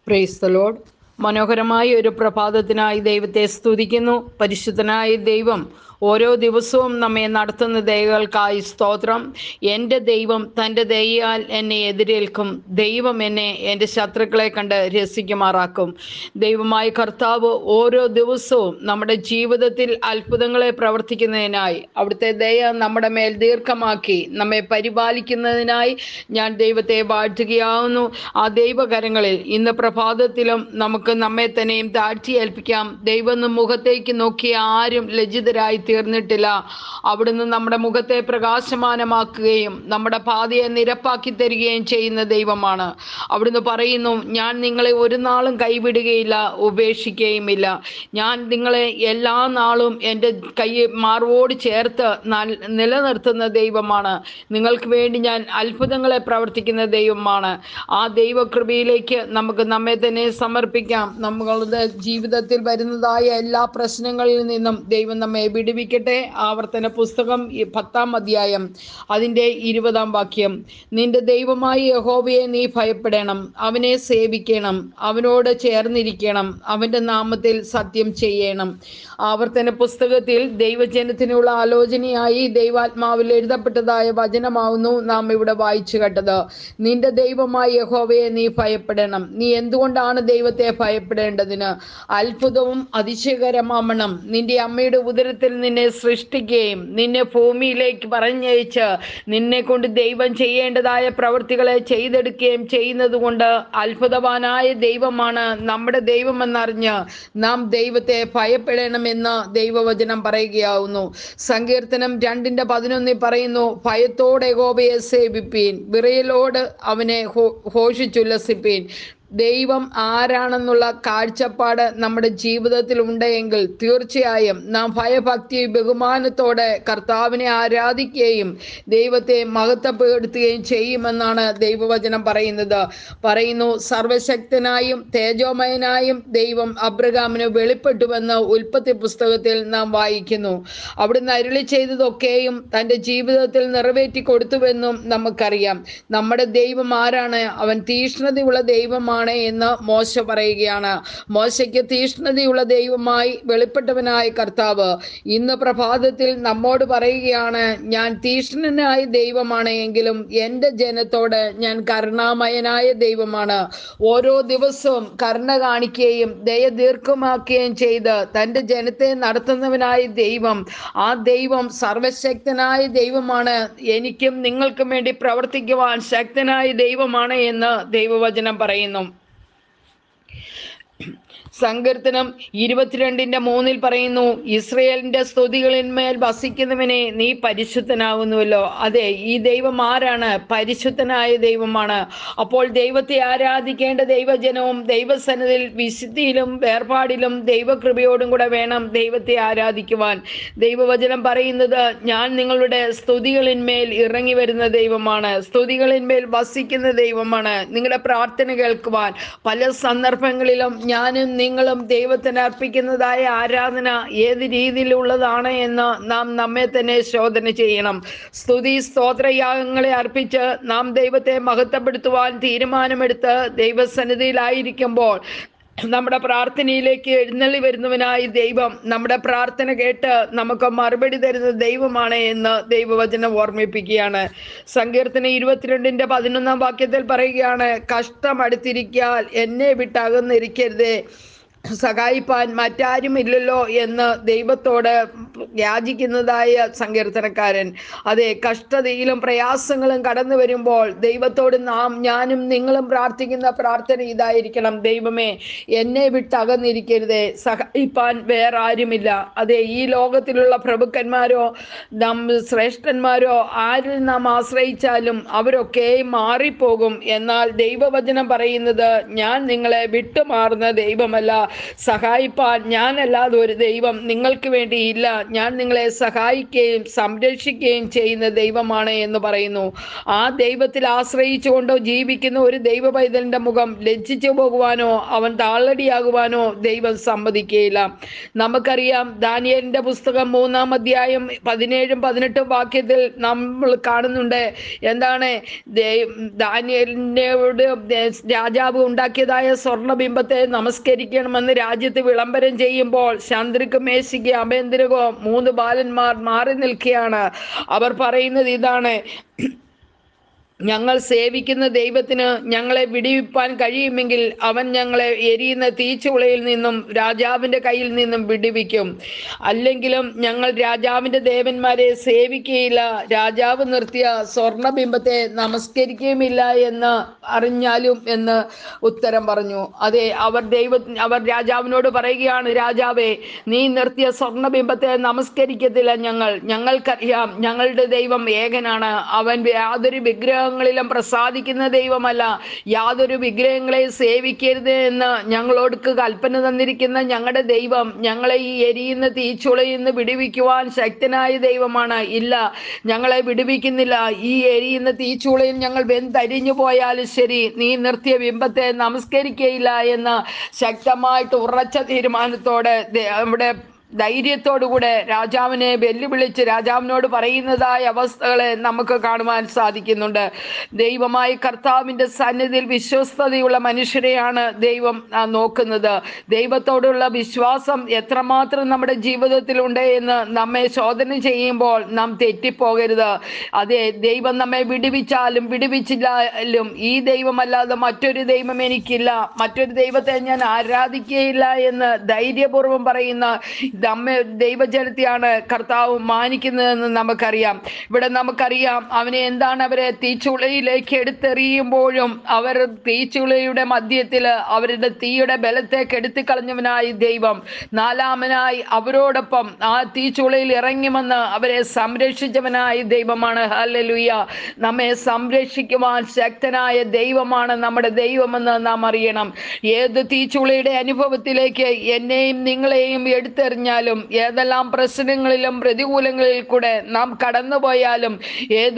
praise the load മനോഹരമായ ഒരു പ്രഭാതത്തിനായി ദൈവത്തെ സ്തുതിക്കുന്നു പരിശുദ്ധനായ ദൈവം ഓരോ ദിവസവും നമ്മെ നടത്തുന്ന ദയകൾക്കായി സ്തോത്രം എൻ്റെ ദൈവം തൻ്റെ ദയയാൽ എന്നെ എതിരേൽക്കും ദൈവം എന്നെ എൻ്റെ ശത്രുക്കളെ കണ്ട് രസിക്കുമാറാക്കും ദൈവമായ കർത്താവ് ഓരോ ദിവസവും നമ്മുടെ ജീവിതത്തിൽ അത്ഭുതങ്ങളെ പ്രവർത്തിക്കുന്നതിനായി അവിടുത്തെ ദയ നമ്മുടെ മേൽ ദീർഘമാക്കി നമ്മെ പരിപാലിക്കുന്നതിനായി ഞാൻ ദൈവത്തെ വാഴ്ത്തുകയാവുന്നു ആ ദൈവകരങ്ങളിൽ ഇന്ന് പ്രഭാതത്തിലും നമുക്ക് നമ്മെ തന്നെയും താഴ്ത്തി ഏൽപ്പിക്കാം ദൈവം മുഖത്തേക്ക് നോക്കിയ ആരും ലജ്ജിതരായി തീർന്നിട്ടില്ല അവിടുന്ന് നമ്മുടെ മുഖത്തെ പ്രകാശമാനമാക്കുകയും നമ്മുടെ പാതയെ നിരപ്പാക്കി തരികയും ചെയ്യുന്ന ദൈവമാണ് അവിടുന്ന് പറയുന്നു ഞാൻ നിങ്ങളെ ഒരു നാളും കൈവിടുകയില്ല ഉപേക്ഷിക്കുകയുമില്ല ഞാൻ നിങ്ങളെ എല്ലാ നാളും എൻ്റെ കൈ മാർവോട് ചേർത്ത് നൽ- നിലനിർത്തുന്ന ദൈവമാണ് നിങ്ങൾക്ക് വേണ്ടി ഞാൻ അത്ഭുതങ്ങളെ പ്രവർത്തിക്കുന്ന ദൈവമാണ് ആ ദൈവകൃപയിലേക്ക് നമുക്ക് നമ്മെ തന്നെ സമർപ്പിക്കാം നമ്മളുടെ ജീവിതത്തിൽ വരുന്നതായ എല്ലാ പ്രശ്നങ്ങളിൽ നിന്നും ദൈവം നമ്മെ വിടുവിക്കട്ടെ ആവർത്തന പുസ്തകം ഈ പത്താം അധ്യായം അതിൻ്റെ ഇരുപതാം വാക്യം നിന്റെ ദൈവമായ യഹോവയെ നീ ഭയപ്പെടണം അവനെ സേവിക്കണം അവനോട് ചേർന്നിരിക്കണം അവൻ്റെ നാമത്തിൽ സത്യം ചെയ്യണം ആവർത്തന പുസ്തകത്തിൽ ദൈവജനത്തിനുള്ള ആലോചനയായി ദൈവാത്മാവിൽ എഴുതപ്പെട്ടതായ വചനമാവുന്നു നാം ഇവിടെ വായിച്ചു കേട്ടത് നിന്റെ ദൈവമായ യഹോവയെ നീ ഭയപ്പെടണം നീ എന്തുകൊണ്ടാണ് ദൈവത്തെ ഭയപ്പെടേണ്ടതിന് അത്ഭുതവും അതിശയകരമാവണം നിന്റെ അമ്മയുടെ ഉദരത്തിൽ നിന്നെ സൃഷ്ടിക്കുകയും നിന്നെ ഭൂമിയിലേക്ക് പറഞ്ഞയച്ച് നിന്നെ കൊണ്ട് ദൈവം ചെയ്യേണ്ടതായ പ്രവൃത്തികളെ ചെയ്തെടുക്കുകയും ചെയ്യുന്നത് കൊണ്ട് അത്ഭുതവാനായ ദൈവമാണ് നമ്മുടെ ദൈവമെന്നറിഞ്ഞ് നാം ദൈവത്തെ ഭയപ്പെടണമെന്ന് ദൈവവചനം പറയുകയാവുന്നു സങ്കീർത്തനം രണ്ടിന്റെ പതിനൊന്നിൽ പറയുന്നു ഭയത്തോടെ ഗോപയെ സേവിപ്പീൻ വിറയലോട് അവനെ ഹോ- ഘോഷിച്ചുല്ലസിപ്പീൻ ദൈവം ആരാണെന്നുള്ള കാഴ്ചപ്പാട് നമ്മുടെ ജീവിതത്തിൽ ഉണ്ടെങ്കിൽ തീർച്ചയായും നാം ഭയഭക്തി ബഹുമാനത്തോടെ കർത്താവിനെ ആരാധിക്കുകയും ദൈവത്തെ മഹത്വപ്പെടുത്തുകയും ചെയ്യുമെന്നാണ് ദൈവവചനം പറയുന്നത് പറയുന്നു സർവശക്തനായും തേജോമയനായും ദൈവം അബ്രഹാമിന് വെളിപ്പെട്ടുവെന്ന് ഉൽപ്പത്തി പുസ്തകത്തിൽ നാം വായിക്കുന്നു അവിടുന്ന് അരുളി ചെയ്തതൊക്കെയും തൻ്റെ ജീവിതത്തിൽ നിറവേറ്റി കൊടുത്തുവെന്നും നമുക്കറിയാം നമ്മുടെ ദൈവം ആരാണ് അവൻ തീഷ്ണതയുള്ള ദൈവമാണ് എന്ന് മോശ പറയുകയാണ് മോശയ്ക്ക് തീഷ്ണതയുള്ള ദൈവമായി വെളിപ്പെട്ടവനായ കർത്താവ് ഇന്ന് പ്രഭാതത്തിൽ നമ്മോട് പറയുകയാണ് ഞാൻ തീഷ്ണനായ ദൈവമാണ് എങ്കിലും എൻ്റെ ജനത്തോട് ഞാൻ കരുണാമയനായ ദൈവമാണ് ഓരോ ദിവസവും കരുണ കാണിക്കുകയും ദയ ദീർഘമാക്കുകയും ചെയ്ത് തൻ്റെ ജനത്തെ നടത്തുന്നവനായ ദൈവം ആ ദൈവം സർവശക്തനായ ദൈവമാണ് എനിക്കും നിങ്ങൾക്കും വേണ്ടി പ്രവർത്തിക്കുവാൻ ശക്തനായ ദൈവമാണ് എന്ന് ദൈവവചനം പറയുന്നു സങ്കീർത്തനം ഇരുപത്തിരണ്ടിന്റെ മൂന്നിൽ പറയുന്നു ഇസ്രയേലിന്റെ സ്തുതികളിന്മേൽ വസിക്കുന്നവനെ നീ പരിശുദ്ധനാകുന്നുവല്ലോ അതെ ഈ ദൈവം ആരാണ് പരിശുദ്ധനായ ദൈവമാണ് അപ്പോൾ ദൈവത്തെ ആരാധിക്കേണ്ട ദൈവജനവും ദൈവസന്നിധിയിൽ വിശുദ്ധിയിലും വേർപാടിലും ദൈവകൃപയോടും കൂടെ വേണം ദൈവത്തെ ആരാധിക്കുവാൻ ദൈവവചനം പറയുന്നത് ഞാൻ നിങ്ങളുടെ സ്തുതികളിന്മേൽ ഇറങ്ങി വരുന്ന ദൈവമാണ് സ്തുതികളിന്മേൽ വസിക്കുന്ന ദൈവമാണ് നിങ്ങളുടെ പ്രാർത്ഥന കേൾക്കുവാൻ പല സന്ദർഭങ്ങളിലും ഞാനും നിങ്ങളും ദൈവത്തിന് അർപ്പിക്കുന്നതായ ആരാധന ഏത് രീതിയിലുള്ളതാണ് എന്ന് നാം നമ്മെ തന്നെ ശോധന ചെയ്യണം സ്തുതി സ്തോത്രയാഗങ്ങളെ അർപ്പിച്ച് നാം ദൈവത്തെ മഹത്വപ്പെടുത്തുവാൻ തീരുമാനമെടുത്ത് ദൈവസന്നിധിയിലായിരിക്കുമ്പോൾ നമ്മുടെ പ്രാർത്ഥനയിലേക്ക് എഴുന്നള്ളി വരുന്നവനായി ദൈവം നമ്മുടെ പ്രാർത്ഥന കേട്ട് നമുക്ക് മറുപടി തരുന്ന ദൈവമാണ് എന്ന് ദൈവവചനം ഓർമ്മിപ്പിക്കുകയാണ് സങ്കീർത്തന ഇരുപത്തിരണ്ടിന്റെ പതിനൊന്നാം വാക്യത്തിൽ പറയുകയാണ് കഷ്ടം അടുത്തിരിക്കാൽ എന്നെ വിട്ടകന്നിരിക്കരുതേ സഹായിപ്പാൻ മറ്റാരുമില്ലല്ലോ എന്ന് ദൈവത്തോട് യാചിക്കുന്നതായ സങ്കീർത്തനക്കാരൻ അതെ കഷ്ടതയിലും പ്രയാസങ്ങളും കടന്നു വരുമ്പോൾ ദൈവത്തോട് നാം ഞാനും നിങ്ങളും പ്രാർത്ഥിക്കുന്ന പ്രാർത്ഥന ഇതായിരിക്കണം ദൈവമേ എന്നെ വിട്ടകന്നിരിക്കരുതേ സഹായിപ്പാൻ വേറെ ആരുമില്ല അതെ ഈ ലോകത്തിലുള്ള പ്രഭുക്കന്മാരോ നാം ശ്രേഷ്ഠന്മാരോ ആരിൽ നാം ആശ്രയിച്ചാലും അവരൊക്കെ മാറിപ്പോകും എന്നാൽ ദൈവവചനം പറയുന്നത് ഞാൻ നിങ്ങളെ വിട്ടുമാറുന്ന ദൈവമല്ല സഹായിപ്പാൻ ഞാനല്ലാതെ ഒരു ദൈവം നിങ്ങൾക്ക് വേണ്ടി ഇല്ല ഞാൻ നിങ്ങളെ സഹായിക്കുകയും സംരക്ഷിക്കുകയും ചെയ്യുന്ന ദൈവമാണ് എന്ന് പറയുന്നു ആ ദൈവത്തിൽ ആശ്രയിച്ചുകൊണ്ട് ജീവിക്കുന്ന ഒരു ദൈവ പൈതലിന്റെ മുഖം ലജ്ജിച്ചു പോകുവാനോ അവൻ താളടിയാകുവാനോ ദൈവം സമ്മതിക്കുകയില്ല നമുക്കറിയാം ദാനിയലിന്റെ പുസ്തകം മൂന്നാം അധ്യായം പതിനേഴും പതിനെട്ടും വാക്യത്തിൽ നമ്മൾ കാണുന്നുണ്ട് എന്താണ് ദേ- ദാനിയേലിനോട് ദേ- രാജാവ് ഉണ്ടാക്കിയതായ സ്വർണബിംബത്തെ നമസ്കരിക്കണമെന്ന് രാജ്യത്ത് വിളംബരം ചെയ്യുമ്പോൾ ചന്ദ്രക്ക് മേശിക്ക് അഭേന്ദ്രകോ മൂന്ന് ബാലന്മാർ മാറി നിൽക്കുകയാണ് അവർ പറയുന്നത് ഇതാണ് ഞങ്ങൾ സേവിക്കുന്ന ദൈവത്തിന് ഞങ്ങളെ വിടിവിപ്പാൻ കഴിയുമെങ്കിൽ അവൻ ഞങ്ങളെ എരിയുന്ന തീച്ചുളയിൽ നിന്നും രാജാവിന്റെ കയ്യിൽ നിന്നും വിടുവിക്കും അല്ലെങ്കിലും ഞങ്ങൾ രാജാവിന്റെ ദേവന്മാരെ സേവിക്കുകയില്ല രാജാവ് നിർത്തിയ സ്വർണബിംബത്തെ നമസ്കരിക്കുകയുമില്ല എന്ന് അറിഞ്ഞാലും എന്ന് ഉത്തരം പറഞ്ഞു അതെ അവർ ദൈവ അവർ രാജാവിനോട് പറയുകയാണ് രാജാവേ നീ നിർത്തിയ സ്വർണബിംബത്തെ നമസ്കരിക്കത്തില്ല ഞങ്ങൾ ഞങ്ങൾക്കറിയാം ഞങ്ങളുടെ ദൈവം ഏകനാണ് അവൻ യാതൊരു വിഗ്രഹങ്ങളിലും പ്രസാദിക്കുന്ന ദൈവമല്ല യാതൊരു വിഗ്രഹങ്ങളെ സേവിക്കരുത് എന്ന് ഞങ്ങളോട് കൽപ്പന തന്നിരിക്കുന്ന ഞങ്ങളുടെ ദൈവം ഞങ്ങളെ ഈ എരിയുന്ന തീച്ചുളയിൽ നിന്ന് വിടുവിക്കുവാൻ ശക്തനായ ദൈവമാണ് ഇല്ല ഞങ്ങളെ വിടുവിക്കുന്നില്ല ഈ എരിയുന്ന തീച്ചുളയിൽ ഞങ്ങൾ വെന്തരിഞ്ഞു പോയാലും ശരി നീ നിർത്തിയ ബിംബത്തെ നമസ്കരിക്കയില്ല എന്ന് ശക്തമായിട്ട് ഉറച്ച തീരുമാനത്തോടെ ദേ- അവിടെ ധൈര്യത്തോടുകൂടെ രാജാവിനെ വെല്ലുവിളിച്ച് രാജാവിനോട് പറയുന്നതായ അവസ്ഥകളെ നമുക്ക് കാണുവാൻ സാധിക്കുന്നുണ്ട് ദൈവമായ കർത്താവിൻ്റെ സന്നിധിയിൽ വിശ്വസ്തതയുള്ള മനുഷ്യരെയാണ് ദൈവം ആ, നോക്കുന്നത് ദൈവത്തോടുള്ള വിശ്വാസം എത്രമാത്രം നമ്മുടെ ജീവിതത്തിലുണ്ട് എന്ന് നമ്മെ ശോധന ചെയ്യുമ്പോൾ നാം തെറ്റിപ്പോകരുത് അതെ ദൈവം നമ്മെ വിടുവിച്ചാലും വിടുവിച്ചില്ലാലും ഈ ദൈവമല്ലാതെ മറ്റൊരു ദൈവം എനിക്കില്ല മറ്റൊരു ദൈവത്തെ ഞാൻ ആരാധിക്കുകയില്ല എന്ന് ധൈര്യപൂർവ്വം പറയുന്ന നമ്മെ ദൈവജനത്തെയാണ് കർത്താവ് മാനിക്കുന്നതെന്ന് നമുക്കറിയാം ഇവിടെ നമുക്കറിയാം അവനെ എന്താണ് അവരെ തീച്ചുളയിലേക്ക് എടുത്തെറിയുമ്പോഴും അവർ തീച്ചുളയുടെ മധ്യത്തിൽ അവരുടെ തീയുടെ ബലത്തെ കെടുത്തിക്കളഞ്ഞവനായി ദൈവം നാലാമനായി അവരോടൊപ്പം ആ തീച്ചുളയിൽ ഇറങ്ങി വന്ന് അവരെ സംരക്ഷിച്ചവനായ ദൈവമാണ് ഹല്ലേലൂയ നമ്മെ സംരക്ഷിക്കുവാൻ ശക്തനായ ദൈവമാണ് നമ്മുടെ ദൈവമെന്ന് നാം അറിയണം ഏത് തീച്ചുളയുടെ അനുഭവത്തിലേക്ക് എന്നെയും നിങ്ങളെയും എടുത്തെറിഞ്ഞാലും ഏതെല്ലാം പ്രശ്നങ്ങളിലും പ്രതികൂലങ്ങളിൽ കൂടെ നാം കടന്നുപോയാലും ഏത്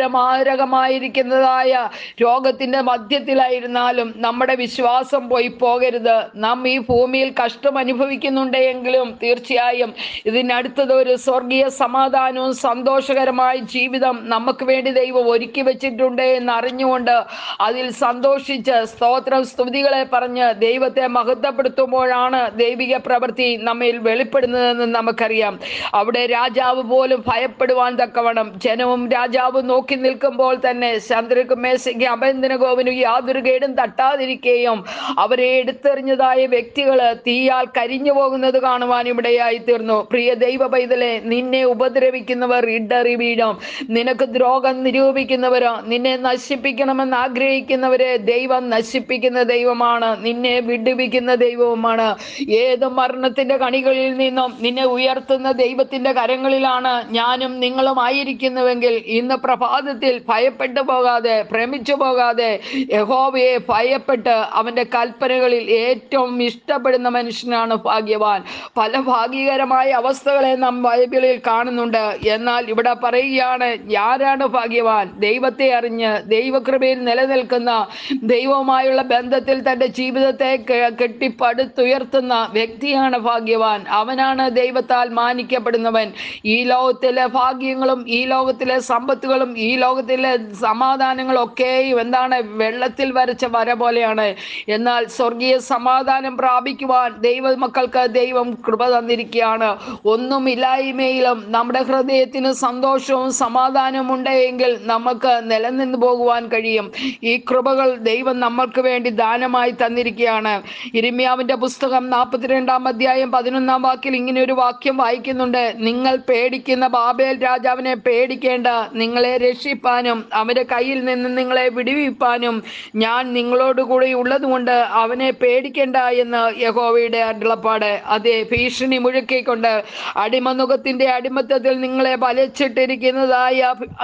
ഘോരമാരകമായിരിക്കുന്നതായ രോഗത്തിന്റെ മധ്യത്തിലായിരുന്നാലും നമ്മുടെ വിശ്വാസം പോയി പോകരുത് നാം ഈ ഭൂമിയിൽ കഷ്ടം അനുഭവിക്കുന്നുണ്ടെങ്കിലും തീർച്ചയായും ഇതിനടുത്തത് ഒരു സ്വർഗീയ സമാധാനവും സന്തോഷകരമായ ജീവിതം നമുക്ക് വേണ്ടി ദൈവം ഒരുക്കി വെച്ചിട്ടുണ്ട് എന്ന് അറിഞ്ഞുകൊണ്ട് അതിൽ സന്തോഷിച്ച് സ്തോത്രം സ്തുതികളെ പറഞ്ഞ് ദൈവത്തെ മഹത്വപ്പെടുത്തുമ്പോഴാണ് ദൈവിക പ്രവൃത്തി നമ്മിൽ വെളിപ്പെടുന്നതെന്ന് നമുക്കറിയാം അവിടെ രാജാവ് പോലും ഭയപ്പെടുവാൻ തക്കവണ്ണം ജനവും രാജാവും നോക്കി നിൽക്കുമ്പോൾ തന്നെ ചന്ദ്രക്കും മേശയ്ക്ക് അഭയന്തനഗോവിനും യാതൊരു കേടും തട്ടാതിരിക്കുകയും അവരെ എടുത്തെറിഞ്ഞതായ വ്യക്തികൾ തീയാൽ കരിഞ്ഞു പോകുന്നത് കാണുവാൻ ഇവിടെയായി തീർന്നു പ്രിയ ദൈവ പൈതലെ നിന്നെ ഉപദ്രവിക്കുന്നവർ ഇടറി വീഴും നിനക്ക് ദ്രോഹം നിരൂപിക്കുന്നവരോ നിന്നെ നശിപ്പിക്കണമെന്ന് ആഗ്രഹിക്കുന്നവരെ ദൈവം നശിപ്പിക്കുന്ന ദൈവമാണ് നിന്നെ വിടുവിക്കുന്ന ദൈവവുമാണ് ഏത് മരണത്തിന്റെ കണികളിൽ നിന്നും നിന്നെ ഉയർത്തുന്ന ദൈവത്തിന്റെ കരങ്ങളിലാണ് ഞാനും നിങ്ങളും ആയിരിക്കുന്നുവെങ്കിൽ ഇന്ന് പ്രഭാതത്തിൽ ഭയപ്പെട്ടു പോകാതെ ഭ്രമിച്ചു പോകാതെ യഹോവയെ ഭയപ്പെട്ട് അവന്റെ കൽപ്പനകളിൽ ഏറ്റവും ഇഷ്ടപ്പെടുന്ന മനുഷ്യനാണ് ഭാഗ്യവാൻ പല ഭാഗ്യകരമായ അവസ്ഥകളെ നാം ബൈബിളിൽ കാണുന്നുണ്ട് എന്നാൽ ഇവിടെ പറയുകയാണ് ആരാണ് ഭാഗ്യവാൻ ദൈവത്തെ അറിഞ്ഞ് ദൈവകൃപയിൽ നിലനിൽക്കുന്ന ദൈവവുമായുള്ള ബന്ധത്തിൽ തൻ്റെ ജീവിതത്തെ കെ- കെട്ടിപ്പടുത്തുയർത്തുന്ന വ്യക്തിയാണ് ഭാഗ്യവാൻ അവനാണ് ദൈവത്താൽ മാനിക്കപ്പെടുന്നവൻ ഈ ലോകത്തിലെ ഭാഗ്യങ്ങളും ഈ ലോകത്തിലെ സമ്പത്തുകളും ഈ ലോകത്തിലെ സമാധാനങ്ങളും ഒക്കെയും എന്താണ് വെള്ളത്തിൽ വരച്ച വര പോലെയാണ് എന്നാൽ സ്വർഗീയ സമാധാനം പ്രാപിക്കുവാൻ ദൈവ മക്കൾക്ക് ദൈവം കൃപ തന്നിരിക്കുകയാണ് ഒന്നുമില്ലായ്മയിലും നമ്മുടെ ഹൃദയത്തിന് സന്തോഷവും സമാധാനവും ഉണ്ടെങ്കിൽ നമുക്ക് നിലനിന്ന് പോകുവാൻ കഴിയും ഈ കൃപകൾ ദൈവം നമ്മൾക്ക് വേണ്ടി ദാനമായി തന്നിരിക്കുകയാണ് ഇരിമ്യാവിന്റെ പുസ്തകം നാൽപ്പത്തിരണ്ടാം അധ്യായം പതിനൊന്നാം വാക്യം വാക്കിൽ ഇങ്ങനെ ഒരു വാക്യം വായിക്കുന്നുണ്ട് നിങ്ങൾ പേടിക്കുന്ന ബാബേൽ രാജാവിനെ പേടിക്കേണ്ട നിങ്ങളെ രക്ഷിപ്പാനും അവന്റെ കയ്യിൽ നിന്ന് നിങ്ങളെ വിടുവിപ്പാനും ഞാൻ നിങ്ങളോട് കൂടി ഉള്ളതുകൊണ്ട് അവനെ പേടിക്കേണ്ട എന്ന് യഹോവയുടെ അരുളപ്പാട് അതേ ഭീഷണി മുഴക്കിക്കൊണ്ട് അടിമനുഖത്തിന്റെ അടിമത്തത്തിൽ നിങ്ങളെ വലച്ചിട്ടിരിക്കുന്നതായ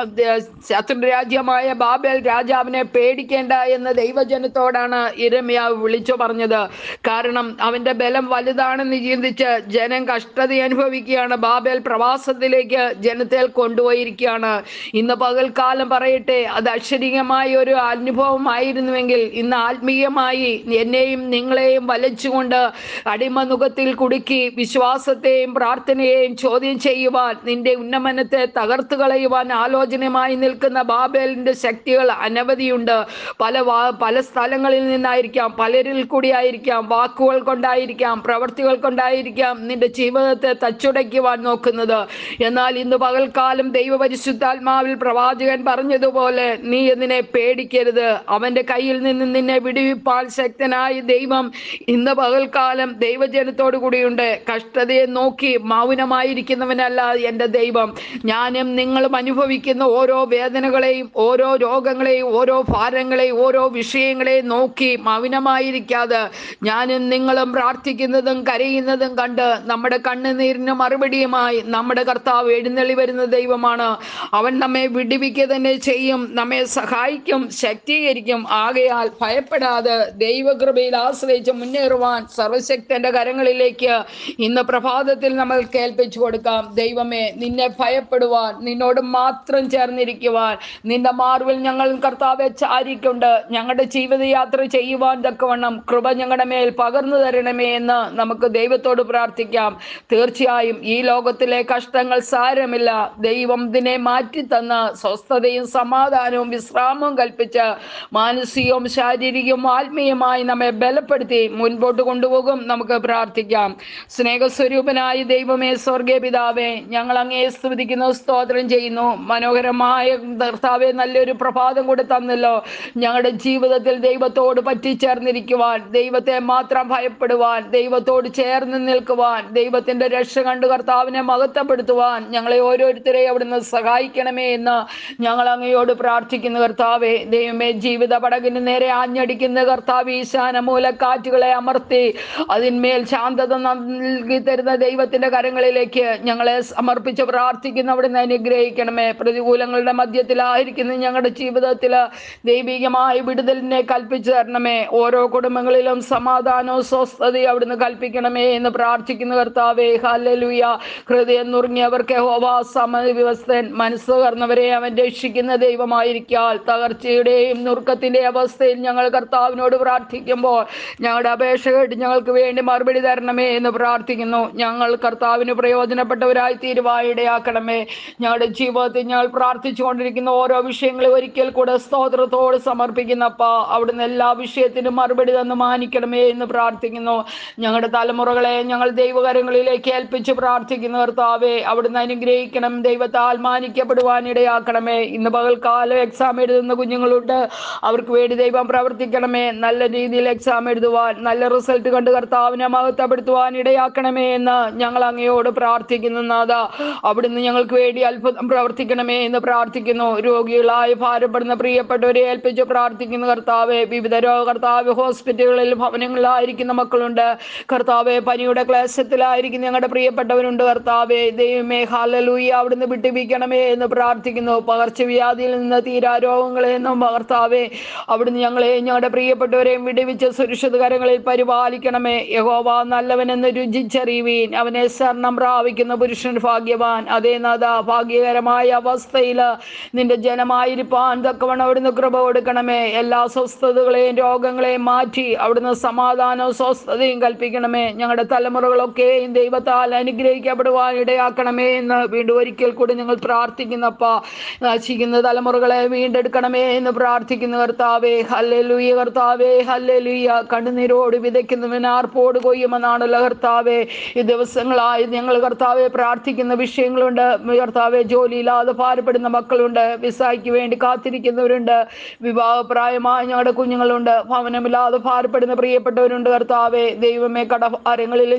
ശത്രുരാജ്യമായ ബാബേൽ രാജാവിനെ പേടിക്കേണ്ട എന്ന് ദൈവജനത്തോടാണ് ഇരമ്യാവ് വിളിച്ചു പറഞ്ഞത് കാരണം അവന്റെ ബലം വലുതാണെന്ന് ചിന്തിച്ച് ജനം കഷ്ടത അനുഭവിക്കുകയാണ് ബാബേൽ പ്രവാസത്തിലേക്ക് ജനത്തെ കൊണ്ടുപോയിരിക്കുകയാണ് ഇന്ന് പകൽക്കാലം പറയട്ടെ അത് അക്ഷരികമായ ഒരു അനുഭവമായിരുന്നുവെങ്കിൽ ഇന്ന് ആത്മീയമായി എന്നെയും നിങ്ങളെയും വലച്ചുകൊണ്ട് അടിമനുഖത്തിൽ കുടുക്കി വിശ്വാസത്തെയും പ്രാർത്ഥനയെയും ചോദ്യം ചെയ്യുവാൻ നിന്റെ ഉന്നമനത്തെ തകർത്തു കളയുവാൻ ആലോചനയുമായി നിൽക്കുന്ന ബാബേലിന്റെ ശക്തികൾ അനവധിയുണ്ട് പല വാ- പല സ്ഥലങ്ങളിൽ നിന്നായിരിക്കാം പലരിൽ കൂടി ആയിരിക്കാം വാക്കുകൾ കൊണ്ടായിരിക്കാം പ്രവർത്തികൾ കൊണ്ടായിരിക്കാം നിന്റെ ജീവിതത്തെ തച്ചുടയ്ക്കുവാൻ നോക്കുന്നത് എന്നാൽ ഇന്ന് പകൽക്കാലം ദൈവപരിശുദ്ധാത്മാവിൽ പ്രവാചകൻ പറഞ്ഞതുപോലെ നീ ഇതിനെ പേടിക്കരുത് അവന്റെ കയ്യിൽ നിന്ന് നിന്നെ വിടുവിപ്പാൻ ശക്തനായ ദൈവം ഇന്ന് പകൽക്കാലം ദൈവജനത്തോടു കൂടിയുണ്ട് കഷ്ടതയെ നോക്കി മൗനമായിരിക്കുന്നവനല്ല എൻ്റെ ദൈവം ഞാനും നിങ്ങളും അനുഭവിക്കുന്ന ഓരോ വേദനകളെയും ഓരോ രോഗങ്ങളെയും ഓരോ ഭാരങ്ങളെയും ഓരോ വിഷയങ്ങളെയും നോക്കി മൗനമായിരിക്കാതെ ഞാനും നിങ്ങളും പ്രാർത്ഥിക്കുന്നതും കരയുന്നതും കണ്ട് നമ്മുടെ കണ്ണുനീരിന് മറുപടിയുമായി നമ്മുടെ കർത്താവ് എഴുന്നള്ളി വരുന്ന ദൈവമാണ് അവൻ നമ്മെ വിടുവിക്കുക തന്നെ ചെയ്യും നമ്മെ സഹായിക്കും ശക്തീകരിക്കും ആകയാൽ ഭയപ്പെടാതെ ദൈവകൃപയിൽ ആശ്രയിച്ച് മുന്നേറുവാൻ സർവശക്തന്റെ കരങ്ങളിലേക്ക് ഇന്ന് പ്രഭാതത്തിൽ നമ്മൾ കേൾപ്പിച്ചു കൊടുക്കാം ദൈവമേ നിന്നെ ഭയപ്പെടുവാൻ നിന്നോട് മാത്രം ചേർന്നിരിക്കുവാൻ നിന്റെ മാർവിൽ ഞങ്ങൾ കർത്താവെ ചാരിക്കൊണ്ട് ഞങ്ങളുടെ ജീവിതയാത്ര ചെയ്യുവാൻ തക്കവണ്ണം കൃപ ഞങ്ങളുടെ മേൽ പകർന്നു തരണമേ എന്ന് നമുക്ക് ദൈവത്തോട് പ്രാർത്ഥിക്കാം തീർച്ചയായും ഈ ലോകത്തിലെ കഷ്ടങ്ങൾ സാരമില്ല ദൈവം ഇതിനെ മാറ്റി തന്ന സ്വസ്ഥതയും സമാധാനവും വിശ്രാമവും കൽപ്പിച്ച് മാനസികവും ശാരീരികവും ആത്മീയമായി നമ്മെ ബലപ്പെടുത്തി മുൻപോട്ട് കൊണ്ടുപോകും നമുക്ക് പ്രാർത്ഥിക്കാം സ്നേഹസ്വരൂപനായ ദൈവമേ സ്വർഗീയ പിതാവേ ഞങ്ങൾ അങ്ങേ സ്തുതിക്കുന്നു സ്തോത്രം ചെയ്യുന്നു മനോഹരമായ കർത്താവെ നല്ലൊരു പ്രഭാതം കൂടി തന്നല്ലോ ഞങ്ങളുടെ ജീവിതത്തിൽ ദൈവത്തോട് പറ്റിച്ചേർന്നിരിക്കുവാൻ ദൈവത്തെ മാത്രം ഭയപ്പെടുവാൻ ദൈവത്തോട് ചേർന്ന് നിൽക്കുവാൻ ദൈവത്തിന്റെ രക്ഷ കണ്ട് കർത്താവിനെ മഹത്വപ്പെടുത്തുവാൻ ഞങ്ങളെ ഓരോരുത്തരെയും അവിടുന്ന് സഹായിക്കണമേ എന്ന് ഞങ്ങൾ അങ്ങയോട് പ്രാർത്ഥിക്കുന്നു കർത്താവെ ദൈവമേ ജീവിത പടകിന് നേരെ ആഞ്ഞടിക്കുന്ന കർത്താവ് ഈശാന മൂലക്കാറ്റുകളെ അമർത്തി അതിന്മേൽ ശാന്തത നൽകി തരുന്ന ദൈവത്തിന്റെ കരങ്ങളിലേക്ക് ഞങ്ങളെ സമർപ്പിച്ച് പ്രാർത്ഥിക്കുന്ന അവിടുന്ന് അനുഗ്രഹിക്കണമേ പ്രതികൂലങ്ങളുടെ മധ്യത്തിലായിരിക്കുന്ന ഞങ്ങളുടെ ജീവിതത്തിൽ ദൈവികമായ വിടുതലിനെ കൽപ്പിച്ചു തരണമേ ഓരോ കുടുംബങ്ങളിലും സമാധാനവും സ്വസ്ഥതയും അവിടുന്ന് കൽപ്പിക്കണമേ എന്ന് പ്രാർത്ഥിക്കുന്ന കർത്താവേ ഹല്ലേലൂയ ഹൃദയം നുറുങ്ങിയവർക്ക് ഹോവാ സമവ്യവസ്ഥൻ മനസ്സ് കർന്നവരെ അവൻ രക്ഷിക്കുന്ന ദൈവമായിരിക്കാൽ തകർച്ചയുടെയും നുറുക്കത്തിന്റെ അവസ്ഥയിൽ ഞങ്ങൾ കർത്താവിനോട് പ്രാർത്ഥിക്കുമ്പോൾ ഞങ്ങളുടെ അപേക്ഷ കേട്ട് ഞങ്ങൾക്ക് വേണ്ടി മറുപടി തരണമേ എന്ന് പ്രാർത്ഥിക്കുന്നു ഞങ്ങൾ കർത്താവിന് പ്രയോജനപ്പെട്ടവരായി തീരുവായിടയാക്കണമേ ഞങ്ങളുടെ ജീവിതത്തിൽ ഞങ്ങൾ പ്രാർത്ഥിച്ചുകൊണ്ടിരിക്കുന്ന ഓരോ വിഷയങ്ങളും ഒരിക്കൽ കൂടെ സ്തോത്രത്തോട് സമർപ്പിക്കുന്നപ്പ അവിടുന്ന് എല്ലാ വിഷയത്തിനും മറുപടി തന്ന് മാനിക്കണമേ എന്ന് പ്രാർത്ഥിക്കുന്നു ഞങ്ങളുടെ തലമുറകളെ ഞങ്ങൾ ദൈവകരങ്ങളിലേക്ക് ഏൽപ്പിച്ച് പ്രാർത്ഥിക്കുന്നു കർത്താവേ അവിടുന്ന് അനുഗ്രഹിക്കണം ദൈവത്താൽ മാനിക്കപ്പെടുവാൻ ഇടയാക്കണമേ ഇന്ന് പകൽക്കാലം എക്സാം എഴുതുന്ന കുഞ്ഞുങ്ങളുണ്ട് അവർക്ക് വേണ്ടി ദൈവം പ്രവർത്തിക്കണമേ നല്ല രീതിയിൽ എക്സാം എഴുതുവാൻ നല്ല റിസൾട്ട് കണ്ട് കർത്താവിനെ മഹത്വപ്പെടുത്തുവാൻ ഇടയാക്കണമേ എന്ന് ഞങ്ങൾ അങ്ങയോട് പ്രാർത്ഥിക്കുന്നു നാഥ അവിടുന്ന് ഞങ്ങൾക്ക് വേണ്ടി അത്ഭുതം പ്രവർത്തിക്കണമേ എന്ന് പ്രാർത്ഥിക്കുന്നു രോഗികളായി ഭാരപ്പെടുന്ന പ്രിയപ്പെട്ടവരെ ഏൽപ്പിച്ച് പ്രാർത്ഥിക്കുന്നു കർത്താവെ വിവിധ രോഗ കർത്താവ് ഹോസ്പിറ്റലുകളിൽ ഭവനങ്ങളിലായിരിക്കുന്ന മക്കളുണ്ട് കർത്താവെ പനിയുടെ ക്ലേശത്തിലായിരിക്കുന്ന ഞങ്ങളുടെ പ്രിയപ്പെട്ടവരുണ്ട് കർത്താവെ ദൈവമേ ഹാലലൂയ അവിടുന്ന് വിട്ടുപിക്കണമേ എന്ന് പ്രാർത്ഥിക്കുന്നു പകർച്ചവ്യാധിയിൽ നിന്ന് തീരാ രോഗങ്ങളെ നിന്നും കർത്താവെ അവിടുന്ന് ഞങ്ങളെയും ഞങ്ങളുടെ പ്രിയപ്പെട്ടവരെയും വിടുവിച്ച് സുരക്ഷിത കരങ്ങളിൽ പരിപാലിക്കണമേ യഹോവ നല്ലവനെന്ന് രുചിച്ചറിയുവീൻ അവനെ ശരണം പ്രാപിക്കുന്ന പുരുഷൻ ഭാഗ്യവാൻ അതേ നാഥ ഭാഗ്യകരമായ അവസ്ഥയിൽ നിന്റെ ജനമായിരിക്കാൻ തക്കവണ്ണം അവിടുന്ന് കൃപ കൊടുക്കണമേ എല്ലാ സ്വസ്ഥതകളെയും രോഗങ്ങളെയും മാറ്റി അവിടുന്ന് സമാധാനവും സ്വസ്ഥതയും കൽപ്പിക്കണമേ ഞങ്ങളുടെ തലമുറകളൊക്കെയും ദൈവത്താൽ അനുഗ്രഹിക്കപ്പെടുവാൻ ഇടയാക്കണമേ എന്ന് വീണ്ടും ഒരിക്കൽ കൂടി ഞങ്ങൾ പ്രാർത്ഥിക്കുന്നപ്പ നശിക്കുന്ന തലമുറകളെ വീണ്ടെടുക്കണമേ എന്ന് പ്രാർത്ഥിക്കുന്നു കർത്താവേ ഹല്ലേലൂയ കർത്താവേ ഹല്ലേലൂയ കണ്ണുനീരോട് വിതയ്ക്കുന്നവൻ ആർപ്പോട് കൊയ്യുമെന്നാണല്ലോ കർത്താവേ ഈ ദിവസങ്ങളായി ഞങ്ങൾ കർത്താവെ പ്രാർത്ഥിക്കുന്ന വിഷയങ്ങളുണ്ട് കർത്താവെ ജോലിയില്ലാതെ ഭാരപ്പെടുന്ന മക്കളുണ്ട് വിസായ്ക്ക് വേണ്ടി കാത്തിരിക്കുന്നവരുണ്ട് വിവാഹപ്രായമായ ഞങ്ങളുടെ കുഞ്ഞുങ്ങളുണ്ട് ഭവനമില്ലാതെ ഭാരപ്പെടുന്ന പ്രിയപ്പെട്ടവരുണ്ട് കർത്താവെ ദൈവമേ കടഭാരങ്ങളിലും ഞെരുക്കങ്ങളിലും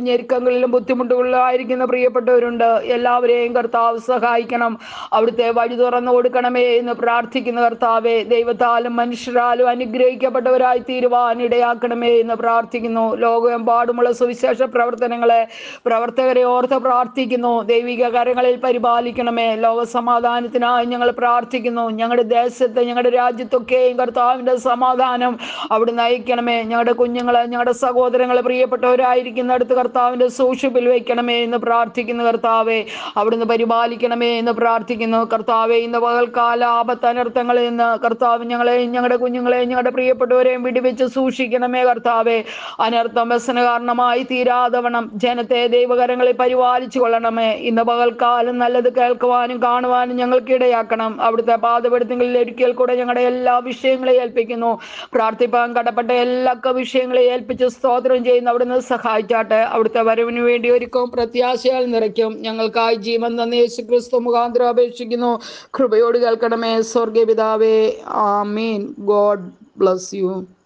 രോഗങ്ങളിലും ബുദ്ധിമുട്ടുകളിലായിരിക്കുന്ന പ്രിയപ്പെട്ടവരുണ്ട് എല്ലാവരെയും കർത്താവ് സഹായിക്കണം അവിടുത്തെ വഴി തുറന്നു കൊടുക്കണമേ എന്ന് പ്രാർത്ഥിക്കുന്ന കർത്താവെ ദൈവത്താലും മനുഷ്യരാലും അനുഗ്രഹിക്കപ്പെട്ടവരായി തീരുവാൻ ഇടയാക്കണമേ എന്ന് പ്രാർത്ഥിക്കുന്നു ലോകമെമ്പാടുമുള്ള സുവിശേഷ പ്രവർത്തനങ്ങളെ പ്രവർത്തകരെ ഓർത്ത് പ്രാർത്ഥിക്കുന്നു ദൈവിക കരങ്ങളിൽ പരിപാലിക്കണമേ ലോക സമാധാനത്തിനായി ഞങ്ങൾ പ്രാർത്ഥിക്കുന്നു ഞങ്ങളുടെ ദേശത്ത് ഞങ്ങളുടെ രാജ്യത്തൊക്കെയും കർത്താവിൻ്റെ സമാധാനം അവിടെ നയിക്കണമേ ഞങ്ങളുടെ കുഞ്ഞുങ്ങളെ ഞങ്ങളുടെ സഹോദരങ്ങളെ പ്രിയപ്പെട്ടവരായിരിക്കുന്നിടത്ത് കർത്താവിൻ്റെ സൂക്ഷിപ്പിൽ വയ്ക്കണമേ എന്ന് പ്രാർത്ഥിക്കുന്നു കർത്താവെ അവിടുന്ന് പരിപാലിക്കണമേ എന്ന് പ്രാർത്ഥിക്കുന്നു കർത്താവെ ഇന്ന് പകൽക്കാല ആപത്തനർത്ഥങ്ങളിൽ നിന്ന് കർത്താവ് ഞങ്ങളെയും ഞങ്ങളുടെ കുഞ്ഞുങ്ങളെയും ഞങ്ങളുടെ പ്രിയപ്പെട്ടവരെയും വിടിവെച്ച് സൂക്ഷിക്കണമേ കർത്താവെ അനർത്ഥം വ്യസന കാരണമായി തീരാതവണ്ണം ജനത്തെ ദൈവകരങ്ങളിൽ പരിപാലിച്ചു കൊള്ളണമേ ഇന്ന് പകൽക്കാലം നല്ലത് കേൾക്കുവാനും കാണുവാനും ഞങ്ങൾക്ക് ഇടയാക്കണം അവിടുത്തെ പാതപെടുത്തുങ്ങളിൽ ഒരിക്കൽ കൂടെ ഞങ്ങളുടെ എല്ലാ വിഷയങ്ങളെയും ഏൽപ്പിക്കുന്നു പ്രാർത്ഥിപ്പാൻ കടപ്പെട്ട എല്ലാ വിഷയങ്ങളെയും ഏൽപ്പിച്ച് സ്തോത്രം ചെയ്യുന്ന അവിടുന്ന് സഹായിച്ചാട്ടെ അവിടുത്തെ വരവിന് വേണ്ടി ഒരുക്കും പ്രത്യാശയാൽ നിറയ്ക്കും ഞങ്ങൾക്കായി ജീവൻ തന്ന യേശു ക്രിസ്തു മുഖാന്തരം അപേക്ഷിക്കുന്നു കൃപയോട് കേൾക്കണമേ സ്വർഗീയ പിതാവേ ആമീൻ ഗോഡ് ബ്ലസ് യു